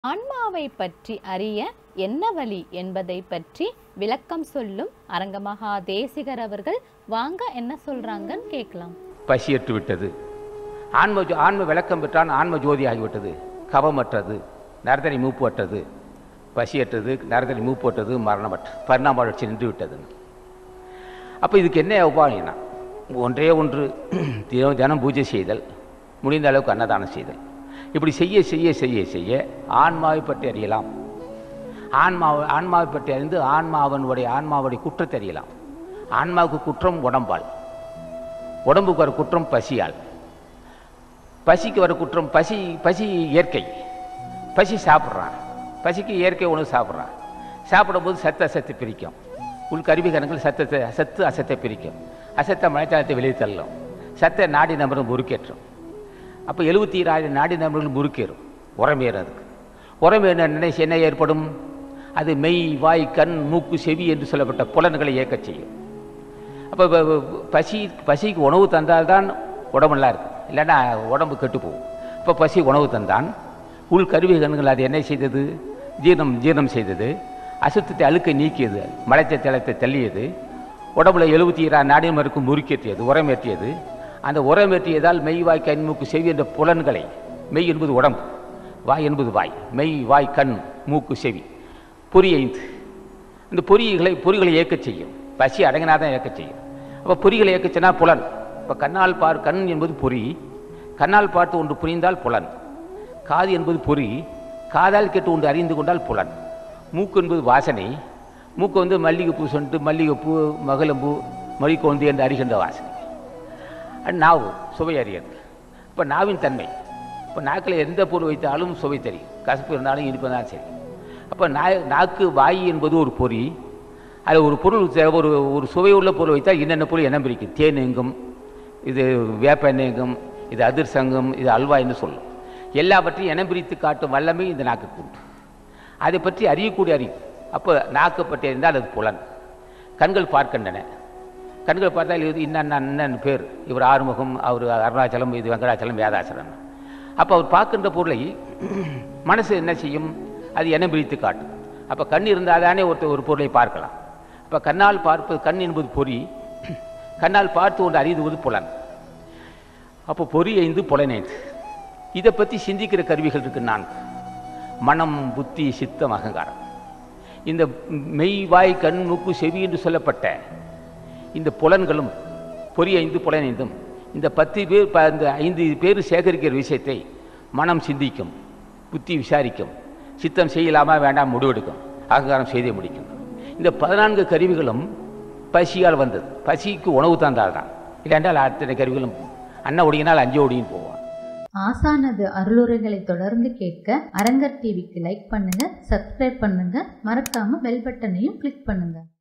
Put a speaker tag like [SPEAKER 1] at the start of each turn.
[SPEAKER 1] ஆன்மாவை பற்றி அறிய என்ன வழி என்பதை பற்றி விளக்கம் சொல்லும் அரங்கமகா தேசிகர் அவர்கள் வாங்க என்ன சொல்றாங்கன்னு கேட்கலாம்
[SPEAKER 2] பசியற்று விட்டது ஆன்ம ஜோ- ஆன்ம விளக்கம் பெற்றான் ஆன்ம ஜோதி ஆகிவிட்டது கவமற்றது நரதனை மூப்பற்றது பசியற்றது நரதனை மூப்பற்றது மரணமற்றது பரிணாம வளர்ச்சி நின்று விட்டது அப்போ இதுக்கு என்ன உபாயம்னா ஒன்றே ஒன்று தினம் தினம் பூஜை செய்தல் முடிந்த அளவுக்கு அன்னதானம் செய்தல் இப்படி செய்ய செய்ய செய்ய செய்ய ஆன்மாவை பற்றி அறியலாம் ஆன்மாவை ஆன்மாவை பற்றி அறிந்து ஆன்மாவனுடைய ஆன்மாவுடைய குற்றத்தை அறியலாம் ஆன்மாவுக்கு குற்றம் உடம்பால் உடம்புக்கு வர குற்றம் பசியால் பசிக்கு வர குற்றம் பசி பசி இயற்கை பசி சாப்பிட்றான் பசிக்கு இயற்கை உணவு சாப்பிட்றான் சாப்பிடும்போது சத்து அசத்தை பிரிக்கும் உள் கருவிகரங்கள் சத்தத்தை சத்து அசத்தை பிரிக்கும் அசத்தை மழைத்தாளத்தை வெளியே தள்ளும் சத்தை நாடி நபரும் முறுக்கேற்றும் அப்போ எழுபத்தி ஆயிரம் நாடி நபர்கள் முறுக்கேறும் உரமேறும் அதுக்கு உரமேறின நினைச்சு என்ன ஏற்படும் அது மெய் வாய் கண் மூக்கு செவி என்று சொல்லப்பட்ட புலன்களை இயக்கச் செய்யும் அப்போ பசி பசிக்கு உணவு தந்தால்தான் உடம்பு நல்லா இருக்கு இல்லைன்னா உடம்பு கெட்டு போகும் இப்போ பசி உணவு தந்தான் உள் கருவி கண்கள் அது என்ன செய்தது ஜீரணம் ஜீரணம் செய்தது அசுத்தத்தை அழுக்கை நீக்கியது மலைத்த தளத்தை தள்ளியது உடம்புல எழுபத்தி இரா நாடியம் இருக்கும் முறுக்கேற்றியது உரமேற்றியது அந்த உரமேற்றியதால் மெய் வாய் கண் மூக்கு செவி என்ற புலன்களை மெய் என்பது உடம்பு வாய் என்பது வாய் மெய் வாய் கண் மூக்கு செவி பொறி ஐந்து இந்த பொறிகளை பொறிகளை இயக்கச் செய்யும் பசி அடங்கினாதான் இயக்கச் செய்யும் அப்போ பொறிகளை இயக்கச் சொன்னால் புலன் இப்போ கண்ணால் பார் கண் என்பது பொறி கண்ணால் பார்த்து ஒன்று புரிந்தால் புலன் காது என்பது பொறி காதால் கேட்டு ஒன்று அறிந்து கொண்டால் புலன் மூக்கு என்பது வாசனை மூக்கு வந்து மல்லிகைப்பூ சொண்டு மல்லிகைப்பூ மகளம்பூ மொழிக்கொந்து என்று அறிகின்ற வாசனை அது நாவு சுவை அறியது இப்போ நாவின் தன்மை இப்போ நாக்கில் எந்த பொருள் வைத்தாலும் சுவை தெரியும் கசப்பு இருந்தாலும் இனிப்பு இருந்தாலும் சரி அப்போ நாய் நாக்கு வாய் என்பது ஒரு பொறி அதில் ஒரு பொருள் தே- ஒரு ஒரு சுவையுள்ள பொருள் வைத்தால் என்னென்ன பொருள் எண்ணம் பிரிக்கும் தேன் எங்கும் இது வேப்ப எண்ணெய் எங்கும் இது அதிர்சங்கம் இது அல்வா என்று சொல்லும் எல்லாவற்றையும் இனம் பிரித்து காட்டும் வல்லமை இந்த நாக்குக்கு உண்டு அதை பற்றி அறியக்கூடிய அறிவு அப்போ நாக்கு பற்றி அறிந்தால் அது புலன் கண்கள் பார்க்கின்றன கண்கள் பார்த்தால் இது இன்ன இன்னன்னு பேர் இவர் ஆறுமுகம் அவர் அருணாச்சலம் இது வெங்கடாச்சலம் வேதாச்சலம் அப்போ அவர் பார்க்கின்ற பொருளை மனசு என்ன செய்யும் அது எண்ணம் பிரித்து காட்டும் அப்போ கண் இருந்தால் தானே ஒருத்தர் ஒரு பொருளை பார்க்கலாம் அப்போ கண்ணால் பார்ப்பது கண் என்பது பொறி கண்ணால் பார்த்து ஒன்று அறிந்துவது புலன் அப்போ பொறி ஐந்து புலனைந்து இதை பற்றி சிந்திக்கிற கருவிகள் இருக்கு நான்கு மனம் புத்தி சித்தம் அகங்காரம் இந்த மெய் வாய் கண் மூக்கு செவி என்று சொல்லப்பட்ட இந்த புலன்களும் பொறி ஐந்து புலனைந்தும் இந்த பத்து பேர் ப- இந்த ஐந்து பேர் சேகரிக்கிற விஷயத்தை மனம் சிந்திக்கும் புத்தி விசாரிக்கும் சித்தம் செய்யலாமா வேண்டாம் முடிவெடுக்கும் அகங்காரம் செய்தே முடிக்கும் இந்த பதினான்கு கருவிகளும் பசியால் வந்தது பசிக்கு உணவு தந்தால் தான் இல்லைன்றால் அத்தனை கருவிகளும் அன்ன ஒடியினால் அஞ்சு ஒடியும் போவான்
[SPEAKER 3] ஆசானது அருளுரைகளை தொடர்ந்து கேட்க அரங்கர் டிவிக்கு லைக் பண்ணுங்க சப்ஸ்கிரைப் பண்ணுங்க மறக்காம பெல் பட்டனையும் கிளிக் பண்ணுங்க